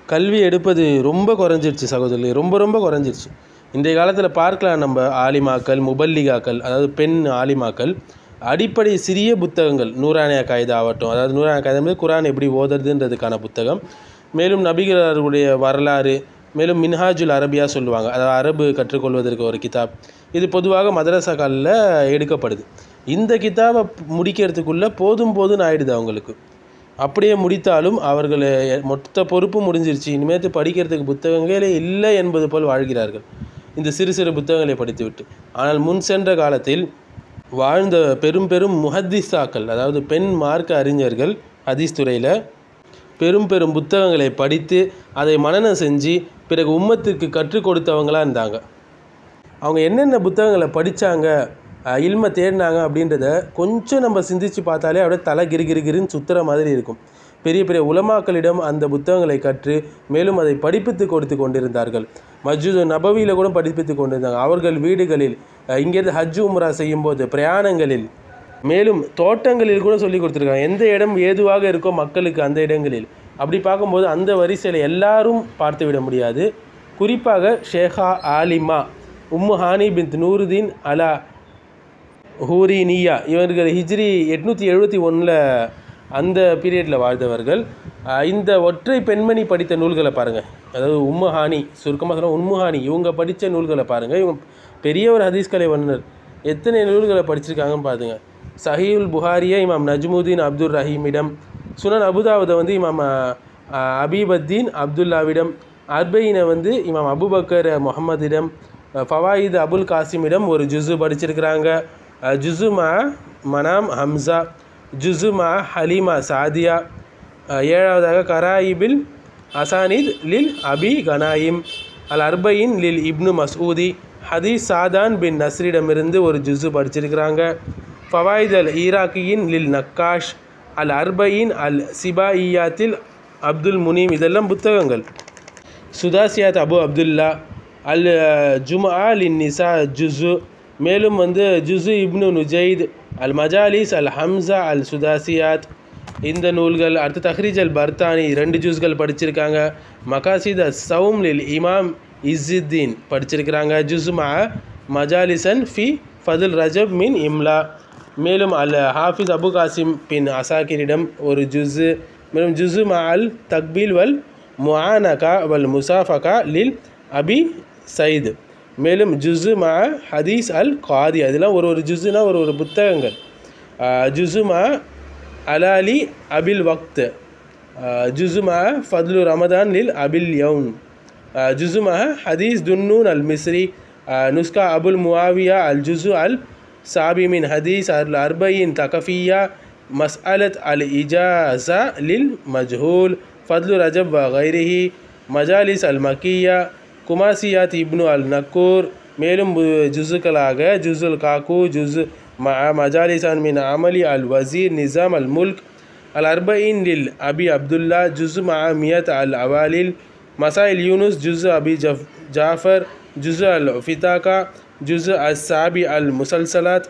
கல்வி எடுப்பது ரொம்ப குறைஞ்சிருச்சு சகோதரி ரொம்ப ரொம்ப குறைஞ்சிருச்சு இன்றைய காலத்தில் பார்க்கலாம் நம்ம ஆலிமாக்கள் முபல்லிகாக்கள் அதாவது பெண் ஆலிமாக்கள் அடிப்படை சிறிய புத்தகங்கள் நூறானியா காய்தா ஆகட்டும் அதாவது நூறானியா காய்தா என்பது குரான் எப்படி ஓதுறதுன்றதுக்கான புத்தகம் மேலும் நபிகளாருடைய வரலாறு மேலும் மின்ஹாஜுல் அரபியா சொல்லுவாங்க அதாவது அரபு கற்றுக்கொள்வதற்கு ஒரு கிதாப் இது பொதுவாக மதரசாக்களில் எடுக்கப்படுது இந்த கிதாபை முடிக்கிறதுக்குள்ளே போதும் போதும்னு ஆயிடுது அவங்களுக்கு அப்படியே முடித்தாலும் அவர்கள் மொத்த பொறுப்பு முடிஞ்சிருச்சு இனிமேட்டு படிக்கிறதுக்கு புத்தகங்களே இல்லை என்பது போல் வாழ்கிறார்கள் இந்த சிறு சிறு புத்தகங்களை படித்துவிட்டு ஆனால் முன் சென்ற காலத்தில் வாழ்ந்த பெரும் பெரும் முஹத்திஸாக்கள் அதாவது பெண் மார்க்க அறிஞர்கள் ஹதீஸ் துறையில் பெரும் பெரும் புத்தகங்களை படித்து அதை மனனம் செஞ்சு பிறகு உம்மத்திற்கு கற்றுக் கொடுத்தவங்களாக இருந்தாங்க அவங்க என்னென்ன புத்தகங்களை படித்தாங்க இல்மை தேடினாங்க அப்படின்றத கொஞ்சம் நம்ம சிந்திச்சு பார்த்தாலே அப்படியே தலை கிரு கிரு கிருன்னு சுத்துற மாதிரி இருக்கும் பெரிய பெரிய உலமாக்களிடம் அந்த புத்தகங்களை கற்று மேலும் அதை படிப்பித்து கொடுத்து கொண்டிருந்தார்கள் மஸ்ஜிது நபவியில் கூட படிப்பித்து கொண்டிருந்தாங்க அவர்கள் வீடுகளில் அஹ், இங்கேருந்து ஹஜ் உம்ரா செய்யும்போது பிரயாணங்களில் மேலும் தோட்டங்களில் கூட சொல்லி கொடுத்துருக்காங்க எந்த இடம் ஏதுவாக இருக்கோ மக்களுக்கு அந்த இடங்களில் அப்படி பார்க்கும்போது அந்த வரிசையில் எல்லாரும் பார்த்து விட முடியாது குறிப்பாக ஷேഖா ஆலிமா உம்மு ஹானி பின் நூருதீன் அலா ஹூரினியா இவர்கள் ஹிஜ்ரி எட்நூற்றி எழுபத்தி ஒன்றில் அந்த பீரியடில் வாழ்ந்தவர்கள் அஹ் இந்த ஒற்றை பெண்மணி படித்த நூல்களை பாருங்கள் அதாவது உம்மு ஹானி சுருக்கமாக சொல்ல உம்மு ஹானி இவங்க படித்த நூல்களை பாருங்கள் இவங்க பெரிய ஒரு ஹதீஸ் கலை வல்லுனர் எத்தனை நூல்களை படிச்சிருக்காங்கன்னு பாருங்க சஹீல் புகாரியை இமாம் நஜ்முதீன் அப்துல் ரஹீமிடம் சுனன் அபுதாவுதை வந்து இமாம் அஹ், அஹ், அபீபத்தீன் அப்துல்லாவிடம் அர்பைனை வந்து இமாம் அபுபக்கர் முகமதிடம் ஃபவாயித் அபுல் காசிமிடம் ஒரு ஜுஸு படிச்சிருக்கிறாங்க அஹ், ஜுஸு மா மனாம் ஹம்சா ஜுஸு மா ஹலீமா சாதியா அஹ், ஏழாவதாக கராயிபில் அசானித் லில் அபி கனாயிம் அல் அர்பயின் லில் இப்னு மசூதி ஹதீஸ் சாதான் பின் நஸ்ரிடமிருந்து ஒரு ஜுஸு படிச்சிருக்கிறாங்க ஃபவாயித் அல் ஈராக்கியின் லில் நக்காஷ் அல் அர்பயின் அல் சிபாயியாத்தில் அப்துல் முனீம் இதெல்லாம் புத்தகங்கள் சுதாசியாத் அபு அப்துல்லா அல் ஜும்ஆ லின் நிசா ஜுஸு மேலும் வந்து ஜுஸு இப்னு நுஜைத் அல் மஜாலிஸ் அல் ஹம்சா அல் சுதாசியாத் இந்த நூல்கள் அடுத்து தஹ்ரீஜ் அல் பர்தானி ரெண்டு ஜூஸ்கள் படிச்சிருக்காங்க மகாசித் அஸ் சவும் லில் இமாம் இஸ்ஸுத்தீன் படிச்சிருக்கிறாங்க ஜுஸ்மா மஜாலிசன் ஃபி ஃபதுல் ரஜப் மின் இம்லா மேலும் அல் ஹாஃபிஸ் அபு காசிம் பின் அசாக்கிரிடம் ஒரு ஜுஸு மேலும் ஜுஸு மா அல் தக்பீல் வல் முஆனகா வல் முசாஃபகா லில் அபி சைது மேலும் ஜுஸு மா ஹதீஸ் அல் காதி அதெல்லாம் ஒரு ஒரு ஜுஸுனா ஒரு ஒரு புத்தகங்கள் ஜுஸு மா அலாலி அபில் வக்த் ஜுஸு மா ஃபத்லு ரமதான் லில் அபில் யவுன் ஜுஸு மா ஹதீஸ் துன்னூன் அல் மிஸ்ரி நுஸ்கா அபுல் முவாவியா அல் ஜுஸு அல் சாபி மின் ஹதீஸ் அல் அர்பயின் தகஃபியா مسألة الإجازة للمجهول فضل رجب وغيره مجالس المكية குமாசியாத் இப்னு அல் நக்கூர் மேலும் பு- ஜுஸுக்களாக ஜுஸுல் காக்கு ஜுஸு ம மஜாலிசான் மின் அமலி அல் வசீர் நிசாம் அல் முல்க் அல் அர்பயின் லில் அபி அப்துல்லா ஜுஸு மா மியத் அல் அவாலில் மசாயில் யூனுஸ் ஜுஸு அபி ஜஃப் ஜாஃபர் ஜுஸு அல் ஃபிதாக்கா ஜுஸு அஸ் சாபி அல் முசல்சலாத்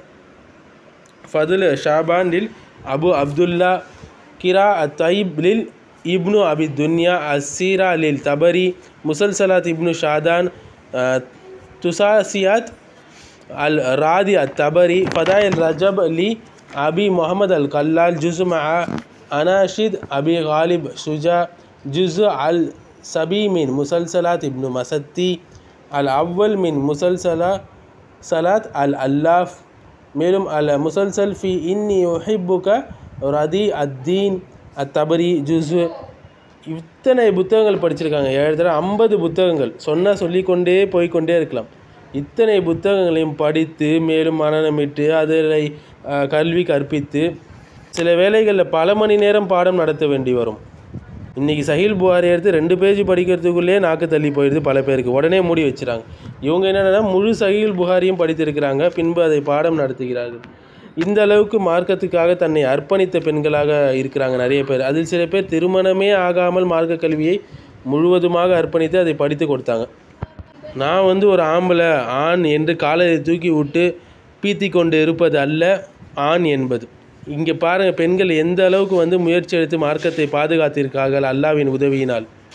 ஃபதுல் ஷாபான் லில் அபு அப்துல்லா கிரா அத்தைப் லில் இப்னு அபி துன்யா அசீரா லில் தபரி முசல்சலாத் இப்னு ஷாதான் அஹ், துசாசியாத் அல் ராதி அத் தபரி ஃபதாயில் ரஜப் லி அபி முகமது அல் கல்லால் ஜுஸ் மா அனாஷித் அபி காலிப் சுஜா ஜுஸ் அல் சபி மின் முசல்சலாத் இப்னு மசத்தி அல் அவ்வல் மின் முசல்சலா சலாத் அல் அல்லாஃப் மேலும் அல் முசல்சல் ஃபி இன்னி யுஹிப்புக ரதி அத்தீன் அத்தபரி ஜுஸு இத்தனை புத்தகங்கள் படிச்சிருக்காங்க ஏழு தடவை ஐம்பது புத்தகங்கள் சொன்னால் சொல்லிக்கொண்டே போய்க்கொண்டே இருக்கலாம் இத்தனை புத்தகங்களையும் படித்து மேலும் மனநமிட்டு அதில் அஹ், கல்வி கற்பித்து சில வேளைகளில் பல மணி நேரம் பாடம் நடத்த வேண்டி வரும் இன்றைக்கி சஹீல் புகாரி எடுத்து ரெண்டு பேஜ் படிக்கிறதுக்குள்ளே நாக்கு தள்ளி போயிடுது பல பேருக்கு உடனே மூடி வச்சுறாங்க இவங்க என்னென்னா முழு சஹீல் புகாரியும் படித்திருக்கிறாங்க பின்பு அதை பாடம் நடத்துகிறார்கள் இந்த அளவுக்கு மார்க்கத்துக்காக தன்னை அர்ப்பணித்த பெண்களாக இருக்கிறாங்க நிறைய பேர் அதில் சில பேர் திருமணமே ஆகாமல் மார்க்க கல்வியை முழுவதுமாக அர்ப்பணித்து அதை படித்து கொடுத்தாங்க நான் வந்து ஒரு ஆம்பளை ஆண் என்று காலை தூக்கி விட்டு பீத்தி கொண்டு இருப்பது அல்ல ஆண் என்பது இங்கே பாருங்கள் பெண்கள் எந்த அளவுக்கு வந்து முயற்சி எடுத்து மார்க்கத்தை பாதுகாத்திருக்கார்கள் அல்லாவின் உதவியினால்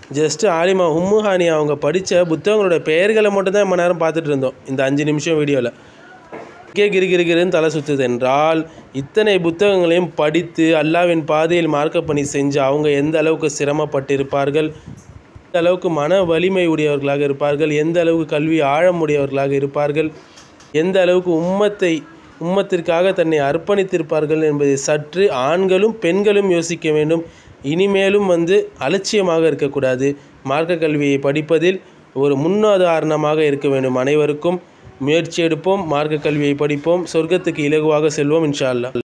ஜஸ்ட்டு ஆலிமா உம்முஹானி அவங்க படித்த புத்தகங்களோட பெயர்களை மட்டும்தான் நம்ம நேரம் பார்த்துட்டு இருந்தோம் இந்த அஞ்சு நிமிஷம் வீடியோவில் கே கிருகிருகிருன்னு தலை சுற்றுது என்றால் இத்தனை புத்தகங்களையும் படித்து அல்லாவின் பாதையில் மார்க்க பணி செஞ்சு அவங்க எந்த அளவுக்கு சிரமப்பட்டிருப்பார்கள் எந்த அளவுக்கு மன வலிமை உடையவர்களாக இருப்பார்கள் எந்த அளவுக்கு கல்வி ஆழமுடையவர்களாக இருப்பார்கள் எந்த அளவுக்கு உம்மத்தை உம்மத்திற்காக தன்னை அர்ப்பணித்திருப்பார்கள் என்பதை சற்று ஆண்களும் பெண்களும் யோசிக்க வேண்டும் இனிமேலும் வந்து அலட்சியமாக இருக்கக்கூடாது மார்க்க கல்வியை படிப்பதில் ஒரு முன்னுதாரணமாக இருக்க வேண்டும் அனைவருக்கும் முயற்சி எடுப்போம் மார்க்க கல்வியை படிப்போம் சொர்க்கத்துக்கு இலகுவாக செல்வோம் இன்ஷா அல்லாஹ்